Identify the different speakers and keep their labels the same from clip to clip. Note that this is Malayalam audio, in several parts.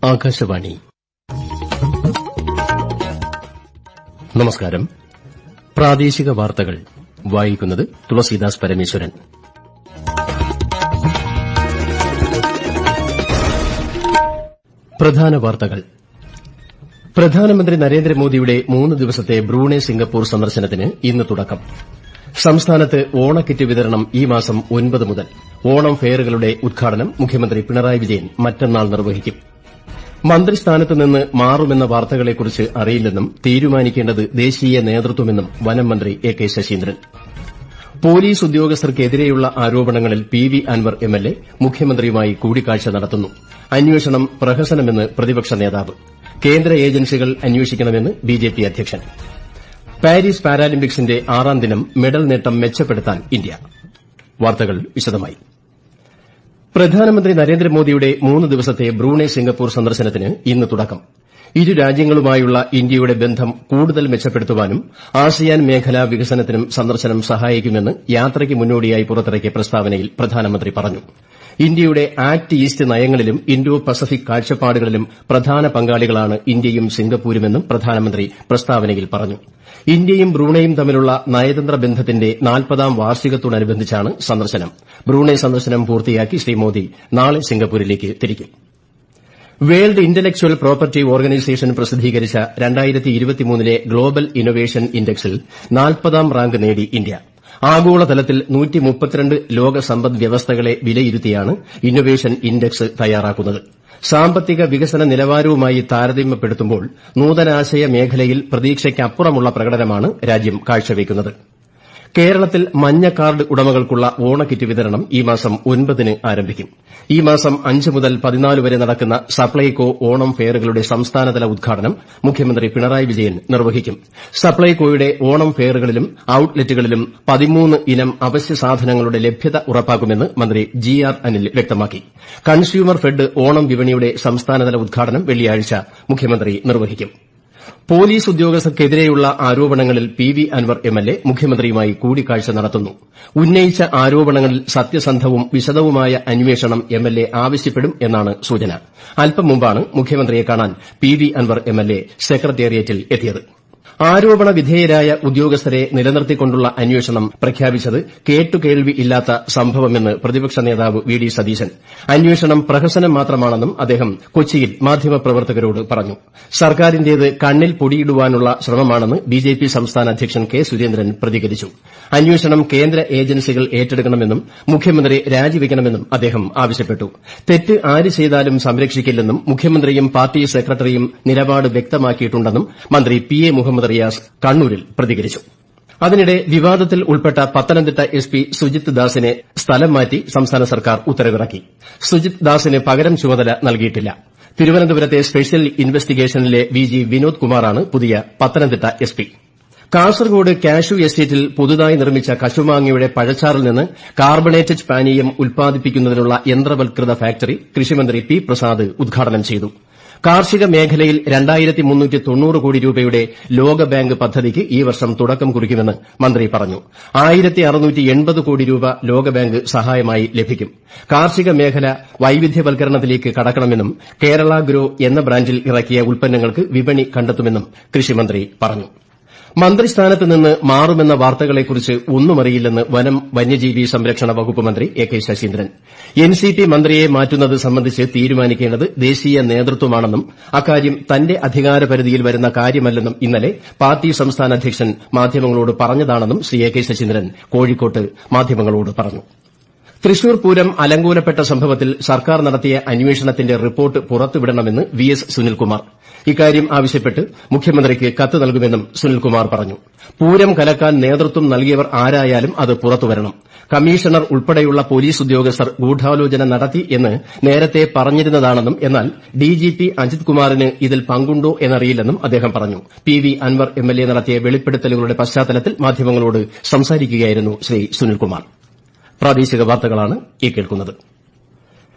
Speaker 1: ആകാശവാണി നമസ്കാരം പ്രാദേശിക വാർത്തകൾ വായിക്കുന്നത് തുളസീദാസ് പരമേശ്വരൻ പ്രധാന വാർത്തകൾ പ്രധാനമന്ത്രി നരേന്ദ്രമോദിയുടെ മൂന്ന് ദിവസത്തെ ബ്രൂണെ സിംഗപ്പൂർ സന്ദർശനത്തിന് ഇന്ന് തുടക്കം സംസ്ഥാനത്ത് ഓണക്കിറ്റ് വിതരണം ഈ മാസം ഒൻപത് മുതൽ ഓണം ഫെയറുകളുടെ ഉദ്ഘാടനം മുഖ്യമന്ത്രി പിണറായി വിജയൻ മറ്റന്നാൾ നിർവഹിക്കും മന്ത്രിസ്ഥാനത്ത് നിന്ന് മാറുമെന്ന വാർത്തകളെക്കുറിച്ച് അറിയില്ലെന്നും തീരുമാനിക്കേണ്ടത് ദേശീയ നേതൃത്വമെന്നും വനം മന്ത്രി എ കെ ശശീന്ദ്രൻ പോലീസ് ഉദ്യോഗസ്ഥർക്കെതിരെയുള്ള ആരോപണങ്ങളിൽ പി വി അൻവർ എംഎൽഎ മുഖ്യമന്ത്രിയുമായി കൂടിക്കാഴ്ച നടത്തുന്നു അന്വേഷണം പ്രഹസനമെന്ന് പ്രതിപക്ഷ നേതാവ് കേന്ദ്ര ഏജൻസികൾ അന്വേഷിക്കണമെന്ന് ബിജെപി അധ്യക്ഷൻ പാരീസ് പാരാലിമ്പിക്സിന്റെ ആറാം ദിനം മെഡൽ നേട്ടം മെച്ചപ്പെടുത്താൻ ഇന്ത്യ വാർത്തകൾ വിശദമായി പ്രധാനമന്ത്രി നരേന്ദ്രമോദിയുടെ മൂന്ന് ദിവസത്തെ ബ്രൂണെ സിംഗപ്പൂർ സന്ദർശനത്തിന് ഇന്ന് തുടക്കം ഇരു രാജ്യങ്ങളുമായുള്ള ഇന്ത്യയുടെ ബന്ധം കൂടുതൽ മെച്ചപ്പെടുത്തുവാനും ആസിയാൻ മേഖലാ വികസനത്തിനും സന്ദർശനം സഹായിക്കുമെന്ന് യാത്രയ്ക്ക് മുന്നോടിയായി പുറത്തിറക്കിയ പ്രസ്താവനയിൽ പ്രധാനമന്ത്രി പറഞ്ഞു ഇന്ത്യയുടെ ആക്ട് ഈസ്റ്റ് നയങ്ങളിലും ഇന്തോ പസഫിക് കാഴ്ചപ്പാടുകളിലും പ്രധാന പങ്കാളികളാണ് ഇന്ത്യയും സിംഗപ്പൂരുമെന്നും പ്രധാനമന്ത്രി പ്രസ്താവനയിൽ പറഞ്ഞു ഇന്ത്യയും ബ്രൂണയും തമ്മിലുള്ള നയതന്ത്ര ബന്ധത്തിന്റെ നാൽപ്പതാം വാർഷികത്തോടനുബന്ധിച്ചാണ് സന്ദർശനം ബ്രൂണെ സന്ദർശനം പൂർത്തിയാക്കി ശ്രീ മോദി നാളെ സിംഗപ്പൂരിലേക്ക് തിരിക്കും വേൾഡ് ഇന്റലക്ച്വൽ പ്രോപ്പർട്ടി ഓർഗനൈസേഷൻ പ്രസിദ്ധീകരിച്ച ലെ ഗ്ലോബൽ ഇന്നൊവേഷൻ ഇൻഡക്സിൽ നാൽപ്പതാം റാങ്ക് നേടി ഇന്ത്യ ആഗോളതലത്തിൽ ലോക സമ്പദ് വ്യവസ്ഥകളെ വിലയിരുത്തിയാണ് ഇന്നൊവേഷൻ ഇൻഡക്സ് തയ്യാറാക്കുന്നത് സാമ്പത്തിക വികസന നിലവാരവുമായി താരതമ്യപ്പെടുത്തുമ്പോൾ നൂതനാശയ മേഖലയിൽ പ്രതീക്ഷയ്ക്കപ്പുറമുള്ള പ്രകടനമാണ് രാജ്യം കാഴ്ചവെക്കുന്നത് കേരളത്തിൽ മഞ്ഞ കാർഡ് ഉടമകൾക്കുള്ള ഓണക്കിറ്റ് വിതരണം ഈ മാസം ഒൻപതിന് ആരംഭിക്കും ഈ മാസം അഞ്ച് മുതൽ പതിനാല് വരെ നടക്കുന്ന സപ്ലൈകോ ഓണം ഫെയറുകളുടെ സംസ്ഥാനതല ഉദ്ഘാടനം മുഖ്യമന്ത്രി പിണറായി വിജയൻ നിർവഹിക്കും സപ്ലൈകോയുടെ ഓണം ഫെയറുകളിലും ഔട്ട്ലെറ്റുകളിലും പതിമൂന്ന് ഇനം അവശ്യ സാധനങ്ങളുടെ ലഭ്യത ഉറപ്പാക്കുമെന്ന് മന്ത്രി ജി ആർ അനിൽ വ്യക്തമാക്കി കൺസ്യൂമർ ഫെഡ് ഓണം വിപണിയുടെ സംസ്ഥാനതല ഉദ്ഘാടനം വെള്ളിയാഴ്ച മുഖ്യമന്ത്രി നിർവഹിക്കും പോലീസ് ഉദ്യോഗസ്ഥർക്കെതിരെയുള്ള ആരോപണങ്ങളിൽ പി വി അൻവർ എംഎൽഎ മുഖ്യമന്ത്രിയുമായി കൂടിക്കാഴ്ച നടത്തുന്നു ഉന്നയിച്ച ആരോപണങ്ങളിൽ സത്യസന്ധവും വിശദവുമായ അന്വേഷണം എംഎൽഎ ആവശ്യപ്പെടും എന്നാണ് സൂചന അല്പം മുമ്പാണ് മുഖ്യമന്ത്രിയെ കാണാൻ പി വി അൻവർ എംഎൽഎ സെക്രട്ടേറിയറ്റിൽ എത്തിയത് ആരോപണ വിധേയരായ ഉദ്യോഗസ്ഥരെ നിലനിർത്തിക്കൊണ്ടുള്ള അന്വേഷണം പ്രഖ്യാപിച്ചത് കേട്ടുകേൾവി ഇല്ലാത്ത സംഭവമെന്ന് പ്രതിപക്ഷ നേതാവ് വി ഡി സതീശൻ അന്വേഷണം പ്രഹസനം മാത്രമാണെന്നും അദ്ദേഹം കൊച്ചിയിൽ മാധ്യമപ്രവർത്തകരോട് പറഞ്ഞു സർക്കാരിന്റേത് കണ്ണിൽ പൊടിയിടുവാനുള്ള ശ്രമമാണെന്ന് ബിജെപി സംസ്ഥാന അധ്യക്ഷൻ കെ സുരേന്ദ്രൻ പ്രതികരിച്ചു അന്വേഷണം കേന്ദ്ര ഏജൻസികൾ ഏറ്റെടുക്കണമെന്നും മുഖ്യമന്ത്രി രാജിവെക്കണമെന്നും അദ്ദേഹം ആവശ്യപ്പെട്ടു തെറ്റ് ആര് ചെയ്താലും സംരക്ഷിക്കില്ലെന്നും മുഖ്യമന്ത്രിയും പാർട്ടി സെക്രട്ടറിയും നിലപാട് വ്യക്തമാക്കിയിട്ടുണ്ടെന്നും മന്ത്രി പി എ മുഹമ്മദ് റിയാസ് കണ്ണൂരിൽ പ്രതികരിച്ചു അതിനിടെ വിവാദത്തിൽ ഉൾപ്പെട്ട പത്തനംതിട്ട എസ് പി സുജിത് ദാസിനെ സ്ഥലം മാറ്റി സംസ്ഥാന സർക്കാർ ഉത്തരവിറക്കി സുജിത് ദാസിന് പകരം ചുമതല നൽകിയിട്ടില്ല തിരുവനന്തപുരത്തെ സ്പെഷ്യൽ ഇൻവെസ്റ്റിഗേഷനിലെ വി ജി വിനോദ് കുമാറാണ് പുതിയ Pathanamthitta S P Kasaragod cashew എസ്റ്റേറ്റിൽ പുതുതായി നിർമ്മിച്ച കശുമാങ്ങയുടെ പഴച്ചാറിൽ നിന്ന് കാർബണേറ്റഡ് പാനീയം ഉൽപ്പാദിപ്പിക്കുന്നതിനുള്ള യന്ത്രവൽകൃത ഫാക്ടറി കൃഷിമന്ത്രി പി പ്രസാദ് ഉദ്ഘാടനം ചെയ്തു കാർഷിക മേഖലയിൽ കോടി രൂപയുടെ ലോകബാങ്ക് പദ്ധതിക്ക് ഈ വർഷം തുടക്കം കുറിക്കുമെന്ന് മന്ത്രി പറഞ്ഞു കോടി രൂപ ലോകബാങ്ക് സഹായമായി ലഭിക്കും കാർഷിക മേഖല വൈവിധ്യവൽക്കരണത്തിലേക്ക് കടക്കണമെന്നും കേരള ഗ്രോ എന്ന ബ്രാൻഡിൽ ഇറക്കിയ ഉൽപ്പന്നങ്ങൾക്ക് വിപണി കണ്ടെത്തുമെന്നും കൃഷിമന്ത്രി പറഞ്ഞു മന്ത്രിസ്ഥാനത്ത് നിന്ന് മാറുമെന്ന വാർത്തകളെക്കുറിച്ച് ഒന്നുമറിയില്ലെന്ന് വനം വന്യജീവി സംരക്ഷണ വകുപ്പ് മന്ത്രി എ കെ ശശീന്ദ്രൻ എൻസിപി മന്ത്രിയെ മാറ്റുന്നത് സംബന്ധിച്ച് തീരുമാനിക്കേണ്ടത് ദേശീയ നേതൃത്വമാണെന്നും അക്കാര്യം തന്റെ അധികാരപരിധിയിൽ വരുന്ന കാര്യമല്ലെന്നും ഇന്നലെ പാർട്ടി സംസ്ഥാന അധ്യക്ഷൻ മാധ്യമങ്ങളോട് പറഞ്ഞതാണെന്നും ശ്രീ എ കെ ശശീന്ദ്രൻ കോഴിക്കോട്ട് മാധ്യമങ്ങളോട് പറഞ്ഞു തൃശൂർ പൂരം അലങ്കോലപ്പെട്ട സംഭവത്തിൽ സർക്കാർ നടത്തിയ അന്വേഷണത്തിന്റെ റിപ്പോർട്ട് പുറത്തുവിടണമെന്ന് വി എസ് സുനിൽകുമാർ ഇക്കാര്യം ആവശ്യപ്പെട്ട് മുഖ്യമന്ത്രിക്ക് കത്ത് നൽകുമെന്നും സുനിൽകുമാർ പറഞ്ഞു പൂരം കലക്കാൻ നേതൃത്വം നൽകിയവർ ആരായാലും അത് പുറത്തുവരണം കമ്മീഷണർ ഉൾപ്പെടെയുള്ള പോലീസ് ഉദ്യോഗസ്ഥർ ഗൂഢാലോചന നടത്തി എന്ന് നേരത്തെ പറഞ്ഞിരുന്നതാണെന്നും എന്നാൽ ഡിജിപി അജിത് കുമാറിന് ഇതിൽ പങ്കുണ്ടോ എന്നറിയില്ലെന്നും അദ്ദേഹം പറഞ്ഞു പി വി അൻവർ എംഎൽഎ നടത്തിയ വെളിപ്പെടുത്തലുകളുടെ പശ്ചാത്തലത്തിൽ മാധ്യമങ്ങളോട് സംസാരിക്കുകയായിരുന്നു ശ്രീ സുനിൽകുമാർ പ്രാദേശിക വാർത്തകളാണ് ഈ കേൾക്കുന്നത്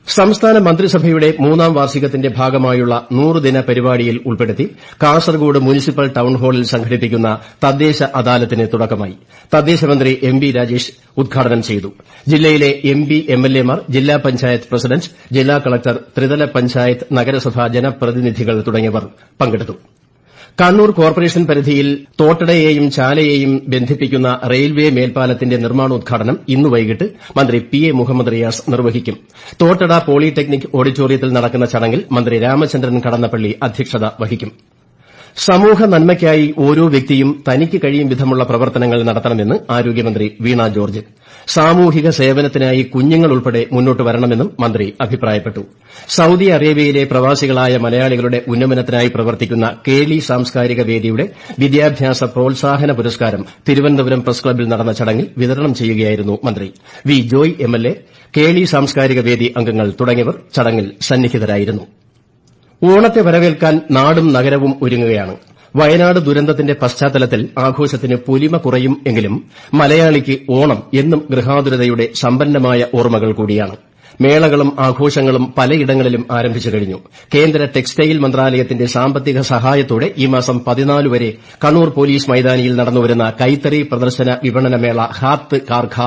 Speaker 1: സംസ്ഥാന മന്ത്രിസഭയുടെ മൂന്നാം വാർഷികത്തിന്റെ ഭാഗമായുള്ള നൂറുദിന പരിപാടിയിൽ ഉൾപ്പെടുത്തി കാസർകോട് മുനിസിപ്പൽ ടൌൺഹാളിൽ സംഘടിപ്പിക്കുന്ന തദ്ദേശ അദാലത്തിന് തുടക്കമായി തദ്ദേശമന്ത്രി എം ബി രാജേഷ് ഉദ്ഘാടനം ചെയ്തു ജില്ലയിലെ എം പി എംഎൽഎമാർ ജില്ലാ പഞ്ചായത്ത് പ്രസിഡന്റ് ജില്ലാ കളക്ടർ ത്രിതല പഞ്ചായത്ത് നഗരസഭാ ജനപ്രതിനിധികൾ തുടങ്ങിയവർ പങ്കെടുത്തു കണ്ണൂർ കോർപ്പറേഷൻ പരിധിയിൽ തോട്ടടയെയും ചാലയെയും ബന്ധിപ്പിക്കുന്ന റെയിൽവേ മേൽപ്പാലത്തിന്റെ നിർമ്മാണോദ്ഘാടനം ഇന്ന് വൈകിട്ട് മന്ത്രി പി എ മുഹമ്മദ് റിയാസ് നിർവഹിക്കും തോട്ടട പോളിടെക്നിക് ഓഡിറ്റോറിയത്തിൽ നടക്കുന്ന ചടങ്ങിൽ മന്ത്രി രാമചന്ദ്രൻ കടന്നപ്പള്ളി അധ്യക്ഷത വഹിക്കും സമൂഹ നന്മയ്ക്കായി ഓരോ വ്യക്തിയും തനിക്ക് കഴിയും വിധമുള്ള പ്രവർത്തനങ്ങൾ നടത്തണമെന്ന് ആരോഗ്യമന്ത്രി വീണ ജോർജ് സാമൂഹിക സേവനത്തിനായി കുഞ്ഞുങ്ങൾ ഉൾപ്പെടെ മുന്നോട്ട് വരണമെന്നും മന്ത്രി അഭിപ്രായപ്പെട്ടു സൌദി അറേബ്യയിലെ പ്രവാസികളായ മലയാളികളുടെ ഉന്നമനത്തിനായി പ്രവർത്തിക്കുന്ന കേളി സാംസ്കാരിക വേദിയുടെ വിദ്യാഭ്യാസ പ്രോത്സാഹന പുരസ്കാരം തിരുവനന്തപുരം പ്രസ് ക്ലബ്ബിൽ നടന്ന ചടങ്ങിൽ വിതരണം ചെയ്യുകയായിരുന്നു മന്ത്രി വി ജോയ് എംഎൽഎ കേളി സാംസ്കാരിക വേദി അംഗങ്ങൾ തുടങ്ങിയവർ ചടങ്ങിൽ സന്നിഹിതരായിരുന്നു ഓണത്തെ വരവേൽക്കാൻ നാടും നഗരവും ഒരുങ്ങുകയാണ് വയനാട് ദുരന്തത്തിന്റെ പശ്ചാത്തലത്തിൽ ആഘോഷത്തിന് പൊലിമ കുറയും എങ്കിലും മലയാളിക്ക് ഓണം എന്നും ഗൃഹാതുരതയുടെ സമ്പന്നമായ ഓർമ്മകൾ കൂടിയാണ് മേളകളും ആഘോഷങ്ങളും പലയിടങ്ങളിലും ആരംഭിച്ചു കഴിഞ്ഞു കേന്ദ്ര ടെക്സ്റ്റൈൽ മന്ത്രാലയത്തിന്റെ സാമ്പത്തിക സഹായത്തോടെ ഈ മാസം പതിനാല് വരെ കണ്ണൂർ പോലീസ് മൈതാനിയിൽ നടന്നുവരുന്ന കൈത്തറി പ്രദർശന വിപണന മേള ഹാത്ത് കാർഖ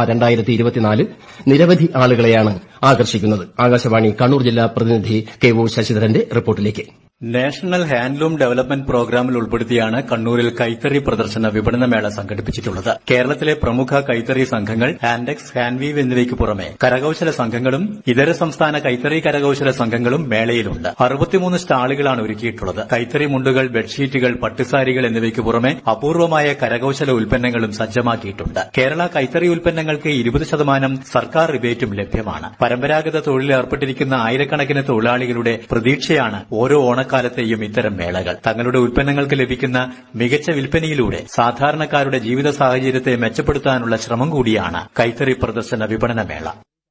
Speaker 1: നിരവധി ആളുകളെയാണ് ആകർഷിക്കുന്നത് ആകാശവാണി കണ്ണൂർ ജില്ലാ പ്രതിനിധി കെ ഒ ശശിധരന്റെ റിപ്പോർട്ടിലേക്ക്
Speaker 2: നാഷണൽ ഹാൻഡ്ലൂം ഡെവലപ്മെന്റ് പ്രോഗ്രാമിൽ ഉൾപ്പെടുത്തിയാണ് കണ്ണൂരിൽ കൈത്തറി പ്രദർശന വിപണനമേള സംഘടിപ്പിച്ചിട്ടുള്ളത് കേരളത്തിലെ പ്രമുഖ കൈത്തറി സംഘങ്ങൾ ഹാൻഡെക്സ് ഹാൻഡ്വീവ് എന്നിവയ്ക്ക് പുറമെ കരകൌശല സംഘങ്ങളും ഇതര സംസ്ഥാന കൈത്തറി കരകൌശല സംഘങ്ങളും മേളയിലുണ്ട് അറുപത്തിമൂന്ന് സ്റ്റാളുകളാണ് ഒരുക്കിയിട്ടുള്ളത് കൈത്തറി മുണ്ടുകൾ ബെഡ്ഷീറ്റുകൾ പട്ടുസാരികൾ എന്നിവയ്ക്ക് പുറമെ അപൂർവമായ കരകൌശല ഉൽപ്പന്നങ്ങളും സജ്ജമാക്കിയിട്ടുണ്ട് കേരള കൈത്തറി ഉൽപ്പന്നങ്ങൾക്ക് ഇരുപത് ശതമാനം സർക്കാർ റിബേറ്റും ലഭ്യമാണ് പരമ്പരാഗത തൊഴിലിൽ ഏർപ്പെട്ടിരിക്കുന്ന ആയിരക്കണക്കിന് തൊഴിലാളികളുടെ പ്രതീക്ഷയാണ് ഓരോ ഓണക്കാലത്തെയും ഇത്തരം മേളകൾ തങ്ങളുടെ ഉൽപ്പന്നങ്ങൾക്ക് ലഭിക്കുന്ന മികച്ച വിൽപ്പനയിലൂടെ സാധാരണക്കാരുടെ ജീവിത സാഹചര്യത്തെ മെച്ചപ്പെടുത്താനുള്ള ശ്രമം കൂടിയാണ് കൈത്തറി പ്രദർശന വിപണനമേള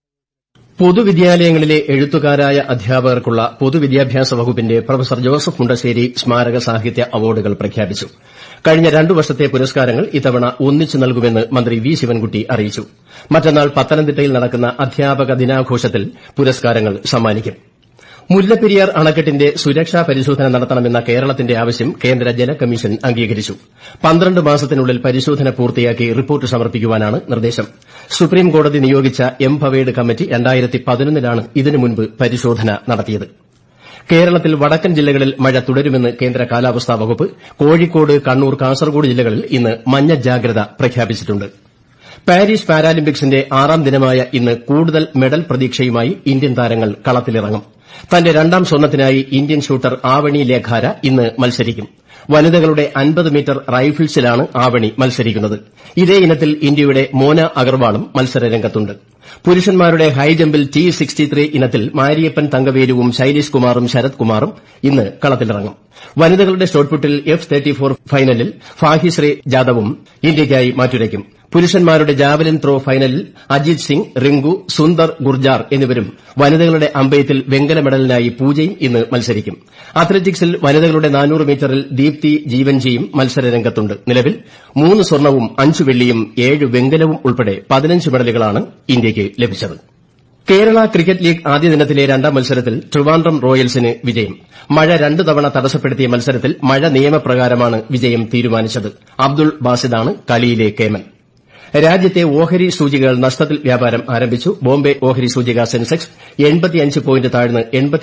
Speaker 1: പൊതുവിദ്യാലയങ്ങളിലെ എഴുത്തുകാരായ അധ്യാപകർക്കുള്ള പൊതുവിദ്യാഭ്യാസ വകുപ്പിന്റെ പ്രൊഫസർ ജോസഫ് മുണ്ടശ്ശേരി സ്മാരക സാഹിത്യ അവാർഡുകൾ പ്രഖ്യാപിച്ചു കഴിഞ്ഞ രണ്ടു വർഷത്തെ പുരസ്കാരങ്ങൾ ഇത്തവണ ഒന്നിച്ചു നൽകുമെന്ന് മന്ത്രി വി ശിവൻകുട്ടി അറിയിച്ചു മറ്റന്നാൾ പത്തനംതിട്ടയിൽ നടക്കുന്ന അധ്യാപക ദിനാഘോഷത്തിൽ പുരസ്കാരങ്ങൾ സമ്മാനിക്കും മുല്ലപ്പെരിയാർ അണക്കെട്ടിന്റെ സുരക്ഷാ പരിശോധന നടത്തണമെന്ന കേരളത്തിന്റെ ആവശ്യം കേന്ദ്ര ജല കമ്മീഷൻ അംഗീകരിച്ചു പന്ത്രണ്ട് മാസത്തിനുള്ളിൽ പരിശോധന പൂർത്തിയാക്കി റിപ്പോർട്ട് സമർപ്പിക്കുവാനാണ് നിർദ്ദേശം സുപ്രീംകോടതി നിയോഗിച്ച എം ഭവേഡ് കമ്മിറ്റി ലാണ് ഇതിനു മുൻപ് പരിശോധന നടത്തിയത് കേരളത്തിൽ വടക്കൻ ജില്ലകളിൽ മഴ തുടരുമെന്ന് കേന്ദ്ര കാലാവസ്ഥാ വകുപ്പ് കോഴിക്കോട് കണ്ണൂർ കാസർകോട് ജില്ലകളിൽ ഇന്ന് മഞ്ഞ ജാഗ്രത പ്രഖ്യാപിച്ചിട്ടുണ്ട് പാരീസ് പാരാലിമ്പിക്സിന്റെ ആറാം ദിനമായ ഇന്ന് കൂടുതൽ മെഡൽ പ്രതീക്ഷയുമായി ഇന്ത്യൻ താരങ്ങൾ കളത്തിലിറങ്ങും തന്റെ രണ്ടാം സ്വർണ്ണത്തിനായി ഇന്ത്യൻ ഷൂട്ടർ ആവണി ലേഖാര ഇന്ന് മത്സരിക്കും വനിതകളുടെ അൻപത് മീറ്റർ റൈഫിൾസിലാണ് ആവണി മത്സരിക്കുന്നത് ഇതേ ഇനത്തിൽ ഇന്ത്യയുടെ മോന അഗർവാളും മത്സരരംഗത്തുണ്ട് പുരുഷന്മാരുടെ ഹൈജമ്പിൽ ടി ഇനത്തിൽ മാരിയപ്പൻ തങ്കവേലുവും ശൈലേഷ് കുമാറും ശരത് കുമാറും ഇന്ന് കളത്തിലിറങ്ങും വനിതകളുടെ ഷോട്ട്പുട്ടിൽ എഫ് ഫൈനലിൽ ഫാഹിശ്രീ ജാദവും ഇന്ത്യയ്ക്കായി മാറ്റുരയ്ക്കും പുരുഷന്മാരുടെ ജാവലിൻ ത്രോ ഫൈനലിൽ അജിത് സിംഗ് റിങ്കു സുന്ദർ ഗുർജാർ എന്നിവരും വനിതകളുടെ അമ്പെയ്ത്തിൽ വെങ്കല മെഡലിനായി പൂജയും ഇന്ന് മത്സരിക്കും അത്ലറ്റിക്സിൽ വനിതകളുടെ മീറ്ററിൽ ദീപ്തി ജീവൻജിയും മത്സരരംഗത്തുണ്ട് നിലവിൽ മൂന്ന് സ്വർണവും അഞ്ച് വെള്ളിയും ഏഴ് വെങ്കലവും ഉൾപ്പെടെ പതിനഞ്ച് മെഡലുകളാണ് ഇന്ത്യയ്ക്ക് ലഭിച്ചത് കേരള ക്രിക്കറ്റ് ലീഗ് ആദ്യ ദിനത്തിലെ രണ്ടാം മത്സരത്തിൽ ട്രിവാൻഡ്രം റോയൽസിന് വിജയം മഴ രണ്ട് തവണ തടസ്സപ്പെടുത്തിയ മത്സരത്തിൽ മഴ നിയമപ്രകാരമാണ് വിജയം തീരുമാനിച്ചത് അബ്ദുൾ ബാസിദാണ് കളിയിലെ കേമൻ രാജ്യത്തെ ഓഹരി സൂചികകൾ നഷ്ടത്തിൽ വ്യാപാരം ആരംഭിച്ചു ബോംബെ ഓഹരി സൂചിക സെൻസെക്സ് പോയിന്റ് താഴ്ന്ന്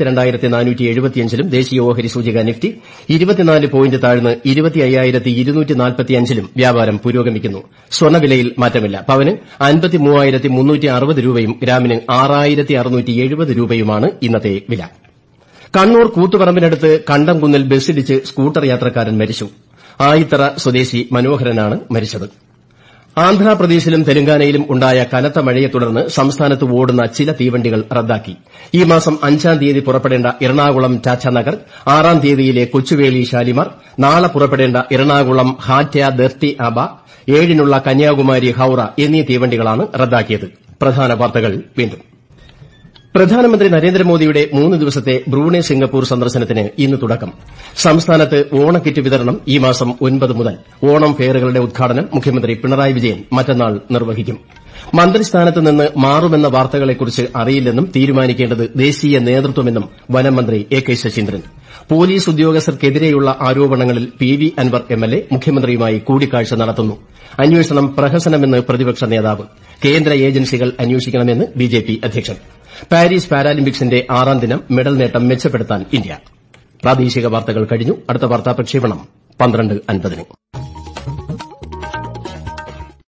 Speaker 1: ലും ദേശീയ ഓഹരി സൂചിക നിഫ്റ്റി പോയിന്റ് താഴ്ന്ന് ലും വ്യാപാരം പുരോഗമിക്കുന്നു സ്വർണ്ണവിലയിൽ മാറ്റമില്ല പവന് രൂപയും ഗ്രാമിന് രൂപയുമാണ് ഇന്നത്തെ വില കണ്ണൂർ കൂത്തുപറമ്പിനടുത്ത് കണ്ടംകുന്നിൽ ബസ്സിടിച്ച് സ്കൂട്ടർ യാത്രക്കാരൻ മരിച്ചു ആയിത്തറ സ്വദേശി മനോഹരനാണ് മരിച്ചത് ആന്ധ്രാപ്രദേശിലും തെലങ്കാനയിലും ഉണ്ടായ കനത്ത മഴയെ തുടർന്ന് സംസ്ഥാനത്ത് ഓടുന്ന ചില തീവണ്ടികൾ റദ്ദാക്കി ഈ മാസം അഞ്ചാം തീയതി പുറപ്പെടേണ്ട എറണാകുളം ടാറ്റാനഗർ ആറാം തീയതിയിലെ കൊച്ചുവേളി ഷാലിമാർ നാളെ പുറപ്പെടേണ്ട എറണാകുളം ഹാറ്റ്യ ദർത്തി ആബ ഏഴിനുള്ള കന്യാകുമാരി ഹൌറ എന്നീ തീവണ്ടികളാണ് റദ്ദാക്കിയത് പ്രധാന വാർത്തകൾ വീണ്ടും പ്രധാനമന്ത്രി നരേന്ദ്രമോദിയുടെ മൂന്ന് ദിവസത്തെ ബ്രൂണെ സിംഗപ്പൂർ സന്ദർശനത്തിന് ഇന്ന് തുടക്കം സംസ്ഥാനത്ത് ഓണക്കിറ്റ് വിതരണം ഈ മാസം ഒൻപത് മുതൽ ഓണം ഫെയറുകളുടെ ഉദ്ഘാടനം മുഖ്യമന്ത്രി പിണറായി വിജയൻ മറ്റന്നാൾ നിർവഹിക്കും മന്ത്രിസ്ഥാനത്ത് നിന്ന് മാറുമെന്ന വാർത്തകളെക്കുറിച്ച് അറിയില്ലെന്നും തീരുമാനിക്കേണ്ടത് ദേശീയ നേതൃത്വമെന്നും വനം മന്ത്രി എ കെ ശശീന്ദ്രൻ പോലീസ് ഉദ്യോഗസ്ഥർക്കെതിരെയുള്ള ആരോപണങ്ങളിൽ പി വി അൻവർ എംഎൽഎ മുഖ്യമന്ത്രിയുമായി കൂടിക്കാഴ്ച നടത്തുന്നു അന്വേഷണം പ്രഹസനമെന്ന് പ്രതിപക്ഷ നേതാവ് കേന്ദ്ര ഏജൻസികൾ അന്വേഷിക്കണമെന്ന് ബിജെപി അധ്യക്ഷൻ പാരീസ് പാരാലിമ്പിക്സിന്റെ ആറാം ദിനം മെഡൽ നേട്ടം മെച്ചപ്പെടുത്താൻ ഇന്ത്യ പ്രാദേശിക വാർത്തകൾ കഴിഞ്ഞു അടുത്ത വാർത്താ പ്രക്ഷേപണം പന്ത്രണ്ട് അൻപതിന്